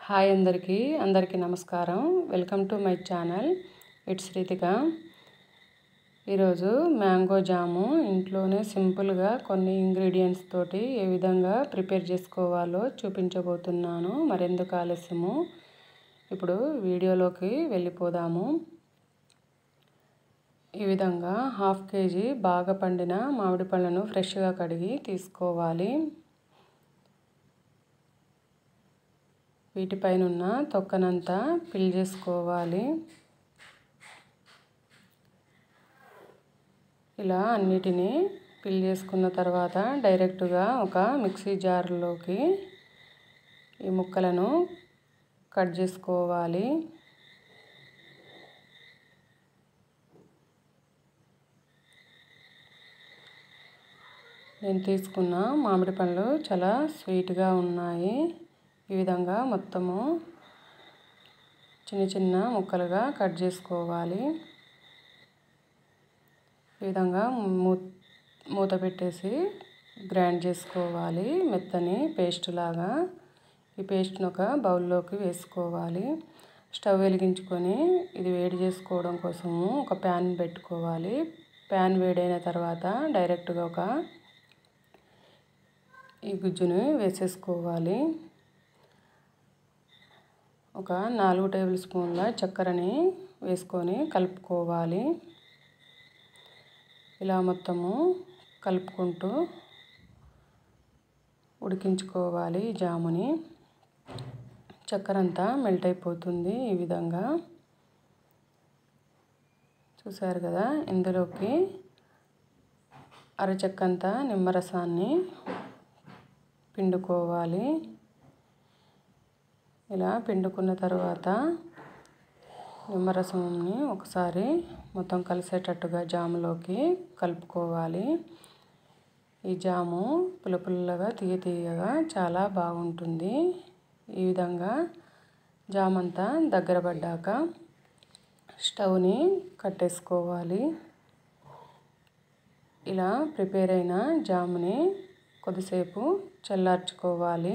hi అందరికీ అందరికీ నమస్కారం welcome to my channel it's Ritika ఈరోజు మ్యాంగో జాము ఇంట్లోనే సింపుల్గా కొన్ని ఇంగ్రీడియంట్స్ తోటి ఏ విధంగా ప్రిపేర్ చేసుకోవాలో చూపించబోతున్నాను మరెందుకు ఆలస్యము ఇప్పుడు వీడియోలోకి వెళ్ళిపోదాము ఈ విధంగా హాఫ్ కేజీ బాగా పండిన మామిడి పళ్ళను ఫ్రెష్గా కడిగి తీసుకోవాలి వీటిపైన ఉన్న తొక్కనంతా పిల్ చేసుకోవాలి ఇలా అన్నిటినీ పిల్ చేసుకున్న తర్వాత డైరెక్ట్గా ఒక మిక్సీ జార్లోకి ఈ ముక్కలను కట్ చేసుకోవాలి నేను తీసుకున్న మామిడి పండ్లు చాలా స్వీట్గా ఉన్నాయి ఈ విధంగా మొత్తము చిన్న చిన్న ముక్కలుగా కట్ చేసుకోవాలి ఈ విధంగా మూ మూత పెట్టేసి గ్రైండ్ చేసుకోవాలి మెత్తని పేస్ట్ లాగా ఈ పేస్ట్ని ఒక బౌల్లోకి వేసుకోవాలి స్టవ్ వెలిగించుకొని ఇది వేడి చేసుకోవడం కోసము ఒక ప్యాన్ పెట్టుకోవాలి ప్యాన్ వేడైన తర్వాత డైరెక్ట్గా ఒక ఈ గుజ్జుని వేసేసుకోవాలి ఒక నాలుగు టేబుల్ స్పూన్ల చక్కెరని వేసుకొని కలుపుకోవాలి ఇలా మొత్తము కలుపుకుంటూ ఉడికించుకోవాలి జాముని చక్కెర అంతా మెల్ట్ అయిపోతుంది ఈ విధంగా చూసారు కదా ఇందులోకి అరచెక్కంతా నిమ్మరసాన్ని పిండుకోవాలి ఇలా పిండుకున్న తర్వాత నిమ్మరసంని ఒకసారి మొత్తం కలిసేటట్టుగా జాములోకి కలుపుకోవాలి ఈ జాము పుల్లపుల్లగా తీయ తీయగా చాలా బాగుంటుంది ఈ విధంగా జామంతా దగ్గర పడ్డాక స్టవ్ని కట్టేసుకోవాలి ఇలా ప్రిపేర్ అయిన జాముని కొద్దిసేపు చల్లార్చుకోవాలి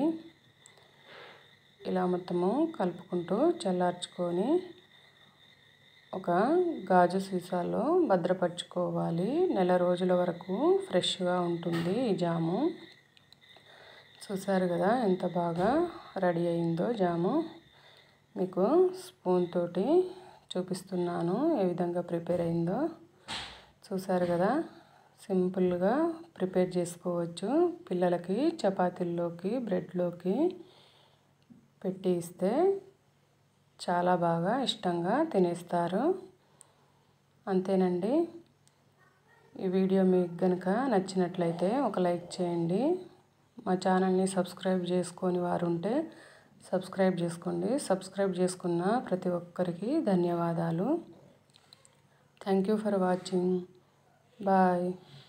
ఇలా మొత్తము కలుపుకుంటూ చల్లార్చుకొని ఒక గాజు సీసాలో భద్రపరచుకోవాలి నెల రోజుల వరకు ఫ్రెష్గా ఉంటుంది ఈ జాము చూసారు కదా ఎంత బాగా రెడీ అయిందో జాము మీకు స్పూన్ తోటి చూపిస్తున్నాను ఏ విధంగా ప్రిపేర్ అయిందో చూసారు కదా సింపుల్గా ప్రిపేర్ చేసుకోవచ్చు పిల్లలకి చపాతీల్లోకి బ్రెడ్లోకి పెట్టి ఇస్తే చాలా బాగా ఇష్టంగా తినేస్తారు అంతేనండి ఈ వీడియో మీకు కనుక నచ్చినట్లయితే ఒక లైక్ చేయండి మా ఛానల్ని సబ్స్క్రైబ్ చేసుకొని వారు ఉంటే సబ్స్క్రైబ్ చేసుకోండి సబ్స్క్రైబ్ చేసుకున్న ప్రతి ఒక్కరికి ధన్యవాదాలు thank you for watching bye